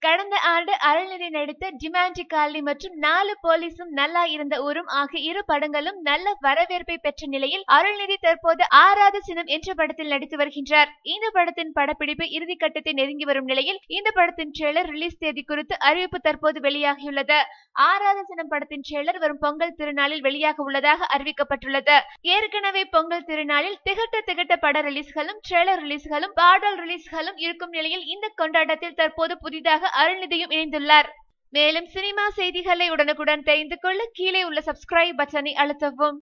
கடந்த ஆண்டு அருள்நிதி நடித்த டிமாண்டி காலனி மற்றும் நாலு போலீஸும் நல்லா இருந்த ஊரும் ஆகிய இரு படங்களும் நல்ல வரவேற்பை பெற்ற நிலையில் அருள்நிதி தற்போது ஆறாத சினம் என்ற படத்தில் நடித்து வருகின்றார் இந்த படத்தின் படப்பிடிப்பு இறுதிக்கட்டத்தை நெருங்கி வரும் நிலையில் இந்த படத்தின் ட்ரெய்லர் ரிலீஸ் தேதி குறித்து அறிவிப்பு தற்போது வெளியாகியுள்ளது ஆறாத சினம் படத்தின் ட்ரெய்லர் வரும் பொங்கல் திருநாளில் வெளியாக உள்ளதாக அறிவிக்கப்பட்டுள்ளது ஏற்கனவே பொங்கல் திருநாளில் திகட்ட திகட்ட பட ரிலீஸ்களும் ட்ரெய்லர் ரிலீஸ்களும் பாடல் ரிலீஸ்களும் இருக்கும் நிலையில் இந்த கொண்டாட்டத்தில் தற்போது புதிதாக அருள்நிதியும் இணைந்துள்ளார் மேலும் சினிமா செய்திகளை உடனுக்குடன் தெரிந்து கொள்ள கீழே உள்ள சப்ஸ்கிரைப் பட்டனை அழுத்தவும்